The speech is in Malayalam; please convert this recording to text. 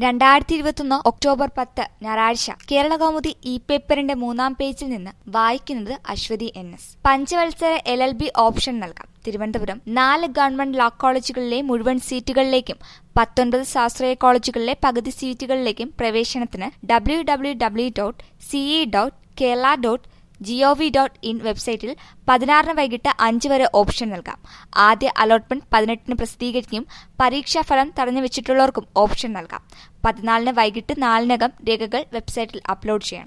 രണ്ടായിരത്തി ഇരുപത്തൊന്ന് ഒക്ടോബർ പത്ത് ഞായറാഴ്ച കേരളകൗമുദി ഇ പേപ്പറിന്റെ മൂന്നാം പേജിൽ നിന്ന് വായിക്കുന്നത് അശ്വതി എൻ എസ് പഞ്ചവത്സര എൽ എൽ ബി ഓപ്ഷൻ നൽകാം തിരുവനന്തപുരം നാല് ഗവൺമെന്റ് ലോ കോളേജുകളിലെ മുഴുവൻ സീറ്റുകളിലേക്കും പത്തൊൻപത് സ്വാശ്രയ കോളേജുകളിലെ പകുതി സീറ്റുകളിലേക്കും പ്രവേശനത്തിന് W W W dot C E dot Kerala dot G O V dot in വെബ്സൈറ്റിൽ പതിനാറിന് വൈകിട്ട് അഞ്ച് വരെ ഓപ്ഷൻ നൽകാം ആദ്യ അലോട്ട്മെന്റ് പതിനെട്ടിന് പ്രസിദ്ധീകരിക്കും പരീക്ഷാഫലം തടഞ്ഞു വെച്ചിട്ടുള്ളവർക്കും ഓപ്ഷൻ നൽകാം പതിനാലിന് വൈകിട്ട് നാലിനകം രേഖകൾ വെബ്സൈറ്റിൽ അപ്ലോഡ് ചെയ്യണം